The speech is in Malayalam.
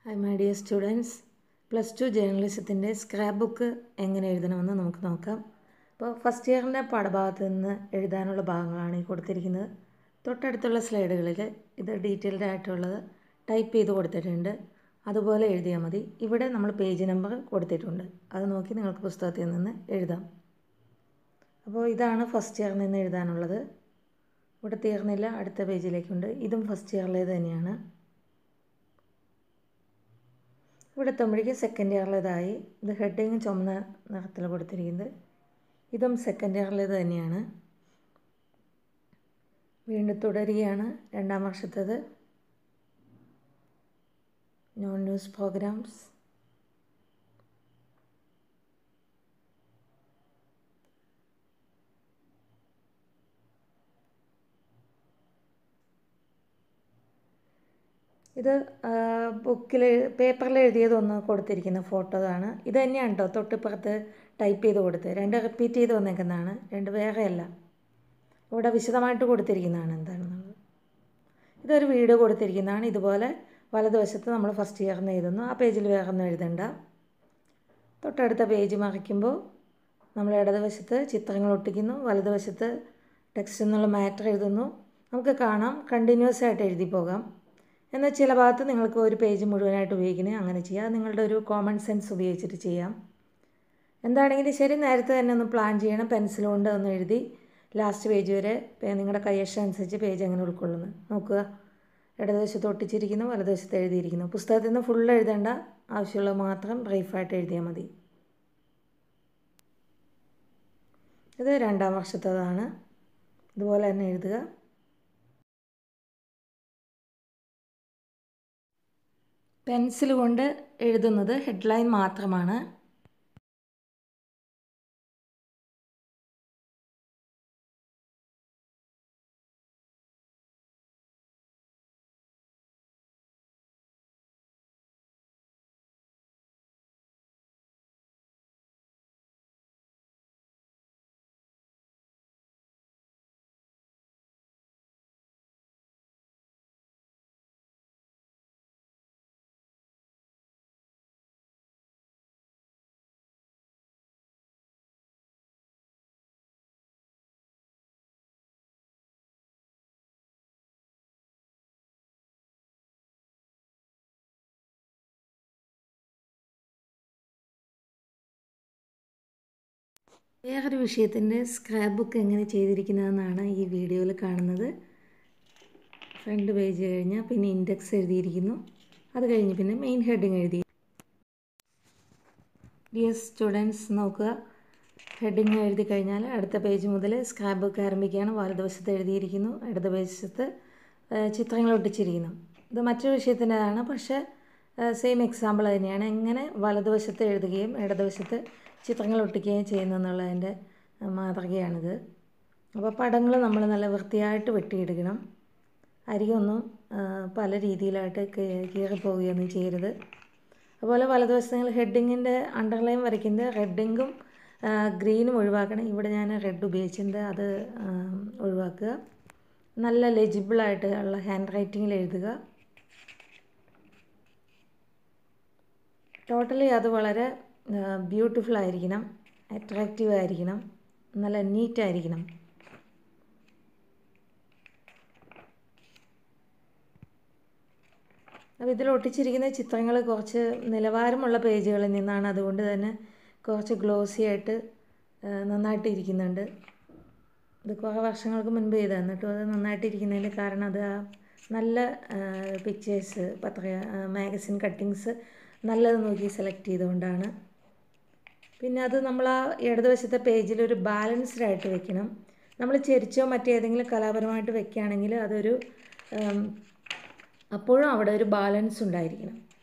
hi my dear students plus two ജേർണലിസത്തിൻ്റെ സ്ക്രാപ്പ് ബുക്ക് എങ്ങനെ എഴുതണമെന്ന് നമുക്ക് നോക്കാം അപ്പോൾ ഫസ്റ്റ് ഇയറിൻ്റെ പാഠഭാഗത്ത് നിന്ന് എഴുതാനുള്ള ഭാഗങ്ങളാണ് ഈ കൊടുത്തിരിക്കുന്നത് തൊട്ടടുത്തുള്ള സ്ലൈഡുകളിൽ ഇത് ഡീറ്റെയിൽഡ് ആയിട്ടുള്ളത് ടൈപ്പ് ചെയ്ത് കൊടുത്തിട്ടുണ്ട് അതുപോലെ എഴുതിയാൽ മതി ഇവിടെ നമ്മൾ പേജ് നമ്പർ കൊടുത്തിട്ടുണ്ട് അത് നോക്കി നിങ്ങൾക്ക് പുസ്തകത്തിൽ നിന്ന് എഴുതാം അപ്പോൾ ഇതാണ് ഫസ്റ്റ് ഇയറിൽ നിന്ന് എഴുതാനുള്ളത് ഇവിടെ തീർന്നില്ല അടുത്ത പേജിലേക്കുണ്ട് ഇതും ഫസ്റ്റ് ഇയറിലേത് തന്നെയാണ് ഇവിടെ എത്തുമ്പോഴേക്കും സെക്കൻഡ് ഇയറിലേതായി ഇത് ഹെഡിങ് ചുമന്ന നിറത്തിൽ കൊടുത്തിരിക്കുന്നത് ഇതും സെക്കൻഡ് ഇയറിലേത് തന്നെയാണ് വീണ്ടും തുടരുകയാണ് രണ്ടാം വർഷത്തേത് നോൺ ന്യൂസ് പ്രോഗ്രാംസ് ഇത് ബുക്കിൽ പേപ്പറിൽ എഴുതിയതൊന്ന് കൊടുത്തിരിക്കുന്ന ഫോട്ടോ ആണ് ഇത് തന്നെയാണ് കേട്ടോ തൊട്ടിപ്പുറത്ത് ടൈപ്പ് ചെയ്ത് കൊടുത്ത് രണ്ട് റിപ്പീറ്റ് ചെയ്ത് വന്നേക്കുന്നതാണ് രണ്ട് വേറെയല്ല ഇവിടെ വിശദമായിട്ട് കൊടുത്തിരിക്കുന്നതാണ് എന്താണെന്നുള്ളത് ഇതൊരു വീഡിയോ കൊടുത്തിരിക്കുന്നതാണ് ഇതുപോലെ വലതുവശത്ത് നമ്മൾ ഫസ്റ്റ് ഇയറിന് എഴുതുന്നു ആ പേജിൽ വേറെ ഒന്നും എഴുതണ്ട തൊട്ടടുത്ത പേജ് മറിക്കുമ്പോൾ നമ്മൾ ഇടതുവശത്ത് ചിത്രങ്ങൾ ഒട്ടിക്കുന്നു വലതുവശത്ത് ടെക്സ്റ്റ് എന്നുള്ള മാറ്റർ എഴുതുന്നു നമുക്ക് കാണാം കണ്ടിന്യൂസ് ആയിട്ട് എഴുതി പോകാം എന്നാൽ ചില ഭാഗത്ത് നിങ്ങൾക്ക് ഒരു പേജ് മുഴുവനായിട്ട് ഉപയോഗിക്കുന്നത് അങ്ങനെ ചെയ്യാം നിങ്ങളുടെ ഒരു കോമൺ സെൻസ് ഉപയോഗിച്ചിട്ട് ചെയ്യാം എന്താണെങ്കിലും ശരി നേരത്തെ തന്നെ ഒന്ന് പ്ലാൻ ചെയ്യണം പെൻസിൽ കൊണ്ട് ഒന്ന് എഴുതി ലാസ്റ്റ് പേജ് വരെ നിങ്ങളുടെ കൈയക്ഷരം അനുസരിച്ച് പേജ് എങ്ങനെ ഉൾക്കൊള്ളുന്നു നോക്കുക ഇടതുവശത്ത് ഒട്ടിച്ചിരിക്കുന്നു വലതുവശത്ത് എഴുതിയിരിക്കുന്നു പുസ്തകത്തിൽ നിന്ന് ഫുൾ എഴുതേണ്ട ആവശ്യമുള്ളത് മാത്രം ബ്രീഫായിട്ട് എഴുതിയാൽ മതി ഇത് രണ്ടാം വർഷത്തേതാണ് ഇതുപോലെ തന്നെ എഴുതുക പെൻസിൽ കൊണ്ട് എഴുതുന്നത് ഹെഡ്ലൈൻ മാത്രമാണ് വേറൊരു വിഷയത്തിൻ്റെ സ്ക്രാപ്പ് ബുക്ക് എങ്ങനെ ചെയ്തിരിക്കുന്നതെന്നാണ് ഈ വീഡിയോയിൽ കാണുന്നത് ഫ്രണ്ട് പേജ് കഴിഞ്ഞാൽ പിന്നെ ഇൻഡെക്സ് എഴുതിയിരിക്കുന്നു അത് കഴിഞ്ഞ് പിന്നെ മെയിൻ ഹെഡിങ് എഴുതി ഡിയർ സ്റ്റുഡൻസ് നോക്കുക ഹെഡിങ് എഴുതി കഴിഞ്ഞാൽ അടുത്ത പേജ് മുതൽ സ്ക്രാപ്പ് ബുക്ക് ആരംഭിക്കുകയാണ് വലതുവശത്ത് എഴുതിയിരിക്കുന്നു ഇടത് വശത്ത് ചിത്രങ്ങൾ ഒട്ടിച്ചിരിക്കുന്നു ഇത് മറ്റൊരു വിഷയത്തിൻ്റെതാണ് പക്ഷേ സെയിം എക്സാമ്പിൾ തന്നെയാണ് എങ്ങനെ വലതുവശത്ത് എഴുതുകയും ഇടതുവശത്ത് ചിത്രങ്ങൾ ഒട്ടിക്കുകയും ചെയ്യുന്നു എന്നുള്ളതിൻ്റെ മാതൃകയാണിത് അപ്പോൾ പടങ്ങൾ നമ്മൾ നല്ല വൃത്തിയായിട്ട് വെട്ടിയെടുക്കണം അരികൊന്നും പല രീതിയിലായിട്ട് കീറിപ്പോവുകയൊന്നും ചെയ്യരുത് അതുപോലെ വലതുവശത്ത് നിങ്ങൾ ഹെഡിങ്ങിൻ്റെ അണ്ടർലൈൻ വരയ്ക്കുന്നത് റെഡിങ്ങും ഗ്രീനും ഒഴിവാക്കണം ഇവിടെ ഞാൻ റെഡ് ഉപയോഗിച്ചിട്ടുണ്ട് അത് ഒഴിവാക്കുക നല്ല ലെജിബിളായിട്ട് ഉള്ള ഹാൻഡ് റൈറ്റിങ്ങിൽ എഴുതുക ടോട്ടലി അത് വളരെ ബ്യൂട്ടിഫുൾ ആയിരിക്കണം അട്രാക്റ്റീവ് ആയിരിക്കണം നല്ല നീറ്റ് ആയിരിക്കണം അപ്പോൾ ഇതിൽ ഒട്ടിച്ചിരിക്കുന്ന ചിത്രങ്ങൾ കുറച്ച് നിലവാരമുള്ള പേജുകളിൽ നിന്നാണ് അതുകൊണ്ട് തന്നെ കുറച്ച് ഗ്ലോസി ആയിട്ട് നന്നായിട്ട് ഇരിക്കുന്നുണ്ട് ഇത് കുറേ വർഷങ്ങൾക്ക് മുൻപ് ചെയ്താൽ എന്നിട്ടും അത് നന്നായിട്ട് ഇരിക്കുന്നതിൻ്റെ കാരണം അത് ആ നല്ല പിക്ചേഴ്സ് പത്ര മാഗസിൻ കട്ടിങ്സ് നല്ലത് നോക്കി സെലക്ട് ചെയ്തുകൊണ്ടാണ് പിന്നെ അത് നമ്മൾ ആ ഇടതുവശത്തെ പേജിൽ ഒരു ബാലൻസ്ഡ് ആയിട്ട് വെക്കണം നമ്മൾ ചെരിച്ചോ മറ്റേതെങ്കിലും കലാപരമായിട്ട് വെക്കുകയാണെങ്കിൽ അതൊരു അപ്പോഴും അവിടെ ഒരു ബാലൻസ് ഉണ്ടായിരിക്കണം